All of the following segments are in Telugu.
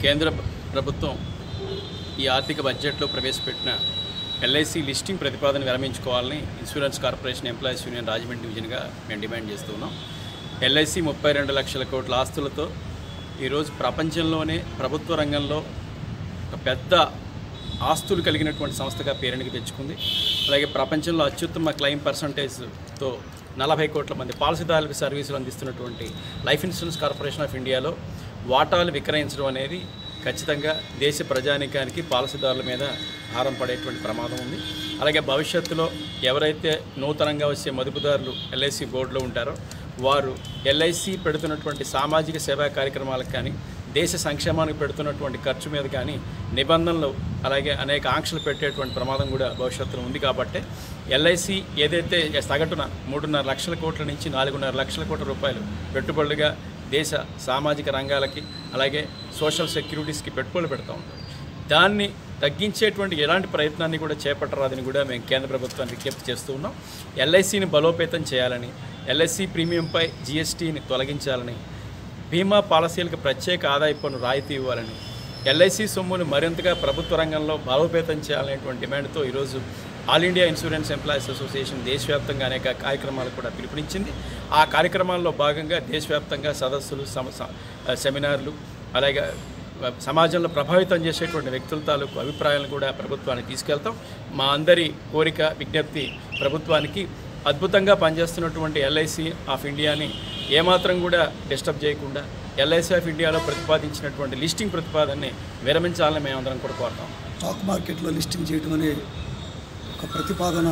కేంద్ర ప్రభుత్వం ఈ ఆర్థిక బడ్జెట్లో ప్రవేశపెట్టిన ఎల్ఐసి లిస్టింగ్ ప్రతిపాదన విరమించుకోవాలని insurance corporation employees union Rajahmundry డివిజన్గా మేము డిమాండ్ చేస్తున్నాం ఎల్ఐసి ముప్పై రెండు లక్షల కోట్ల ఆస్తులతో ఈరోజు ప్రపంచంలోనే ప్రభుత్వ రంగంలో ఒక పెద్ద ఆస్తులు కలిగినటువంటి సంస్థగా పేరునికి తెచ్చుకుంది అలాగే ప్రపంచంలో అత్యుత్తమ క్లెయిమ్ పర్సంటేజ్తో నలభై కోట్ల మంది పాలసీదారులకు సర్వీసులు అందిస్తున్నటువంటి లైఫ్ ఇన్సూరెన్స్ కార్పొరేషన్ ఆఫ్ ఇండియాలో వాటాలు విక్రయించడం అనేది ఖచ్చితంగా దేశ ప్రజానికానికి పాలసీదారుల మీద భారం పడేటువంటి ప్రమాదం ఉంది అలాగే భవిష్యత్తులో ఎవరైతే నూతనంగా వచ్చే మదుపుదారులు ఎల్ఐసి బోర్డులో ఉంటారో వారు ఎల్ఐసి పెడుతున్నటువంటి సామాజిక సేవా కార్యక్రమాలకు కానీ దేశ సంక్షేమానికి పెడుతున్నటువంటి ఖర్చు మీద కానీ నిబంధనలు అలాగే అనేక ఆంక్షలు పెట్టేటువంటి ప్రమాదం కూడా భవిష్యత్తులో ఉంది కాబట్టి ఎల్ఐసి ఏదైతే సగటున మూడున్నర లక్షల కోట్ల నుంచి నాలుగున్నర లక్షల కోట్ల రూపాయలు పెట్టుబడులుగా దేశ సామాజిక రంగాలకి అలాగే సోషల్ సెక్యూరిటీస్కి పెట్టుబడులు పెడతా ఉంటాం దాన్ని తగ్గించేటువంటి ఎలాంటి ప్రయత్నాన్ని కూడా చేపట్టరాదని కూడా మేము కేంద్ర ప్రభుత్వాన్ని విజ్ఞప్తి చేస్తూ ఉన్నాం ఎల్ఐసిని బలోపేతం చేయాలని ఎల్ఐసి ప్రీమియంపై జిఎస్టీని తొలగించాలని బీమా పాలసీలకు ప్రత్యేక ఆదాయ పన్ను రాయితీ ఇవ్వాలని ఎల్ఐసి సొమ్మును మరింతగా ప్రభుత్వ రంగంలో బలోపేతం చేయాలనేటువంటి డిమాండ్తో ఈరోజు all India insurance employees association దేశవ్యాప్తంగా అనేక కార్యక్రమాలు కూడా పిలుపునిచ్చింది ఆ కార్యక్రమాల్లో భాగంగా దేశవ్యాప్తంగా సదస్సులు సమ స- సెమినార్లు అలాగే సమాజంలో ప్రభావితం చేసేటువంటి వ్యక్తుల తాలూకు అభిప్రాయాలను కూడా ప్రభుత్వానికి తీసుకెళ్తాం మా అందరి కోరిక విజ్ఞప్తి ప్రభుత్వానికి అద్భుతంగా పనిచేస్తున్నటువంటి ఎల్ఐసి ఆఫ్ ఇండియాని ఏమాత్రం కూడా డిస్టర్బ్ చేయకుండా ఎల్ఐసి ఆఫ్ ఇండియాలో ప్రతిపాదించినటువంటి లిస్టింగ్ ప్రతిపాదనని విరమించాలని మేమందరం కూడా కోరుతాం స్టాక్ మార్కెట్లో లిస్టింగ్ చేయడం అనే ఒక ప్రతిపాదన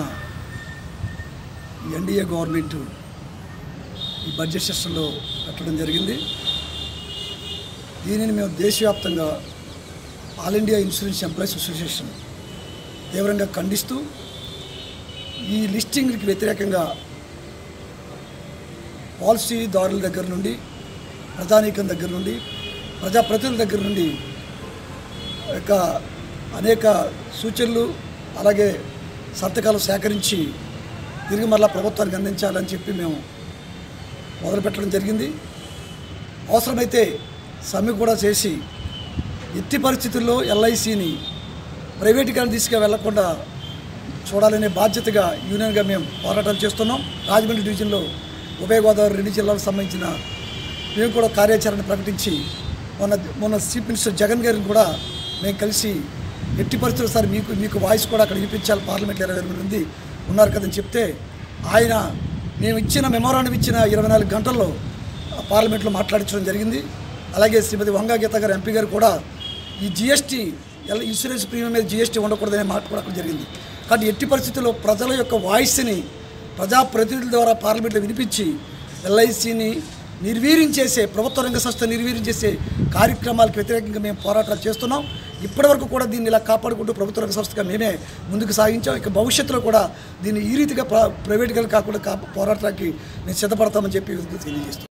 ఈ ఎన్డీఏ గవర్నమెంట్ ఈ బడ్జెట్ సెషన్లో పెట్టడం జరిగింది దీనిని మేము దేశవ్యాప్తంగా all India insurance employees association తీవ్రంగా ఖండిస్తూ ఈ లిస్టింగ్కి వ్యతిరేకంగా పాలసీదారుల దగ్గర నుండి ప్రధానికం దగ్గర నుండి ప్రజాప్రతినిధుల దగ్గర నుండి యొక్క అనేక సూచనలు అలాగే సంతకాలు సేకరించి తిరిగి మరలా ప్రభుత్వానికి అందించాలని చెప్పి మేము మొదలుపెట్టడం జరిగింది అవసరమైతే సమ్మె కూడా చేసి ఎట్టి పరిస్థితుల్లో ఎల్ఐసిని ప్రైవేటీకరణ తీసుకు వెళ్లకుండా చూడాలనే బాధ్యతగా యూనియన్గా మేము పోరాటాలు చేస్తున్నాం రాజమండ్రి డివిజన్లో ఉభయ గోదావరి రెండు జిల్లాలకు సంబంధించిన మేము కూడా కార్యాచరణ ప్రకటించి మొన్న మొన్న చీఫ్ మినిస్టర్ జగన్ గారిని కూడా మేము కలిసి ఎట్టి పరిస్థితులు సార్ మీకు మీకు వాయిస్ కూడా అక్కడ వినిపించాలి పార్లమెంట్లో ఇరవై ఎనిమిది మంది ఉన్నారు కదని చెప్తే ఆయన మేము ఇచ్చిన మెమోరాండం ఇచ్చిన ఇరవై నాలుగు గంటల్లో పార్లమెంట్లో మాట్లాడించడం జరిగింది అలాగే శ్రీమతి వంగా గీత గారు ఎంపీ గారు కూడా ఈ జిఎస్టీ ఎలా ఇన్సూరెన్స్ ప్రీమియం మీద జిఎస్టీ ఉండకూడదనే మాట కూడా అక్కడ జరిగింది కాబట్టి ఎట్టి పరిస్థితుల్లో ప్రజల యొక్క వాయిస్ని ప్రజాప్రతినిధుల ద్వారా పార్లమెంట్లో వినిపించి ఎల్ఐసిని నిర్వీర్యం చేసే ప్రభుత్వ రంగ సంస్థ నిర్వీర్యం చేసే కార్యక్రమాలకు వ్యతిరేకంగా మేము పోరాటాలు చేస్తున్నాం ఇప్పటివరకు కూడా దీన్ని ఇలా కాపాడుకుంటూ ప్రభుత్వ రంగ సంస్థగా మేమే ముందుకు సాగించాం ఇక భవిష్యత్తులో కూడా దీన్ని ఈ రీతిగా ప్ర- ప్రైవేట్గా కాకుండా కా పోరాటానికి మేము సిద్ధపడతామని చెప్పి తెలియజేస్తున్నాం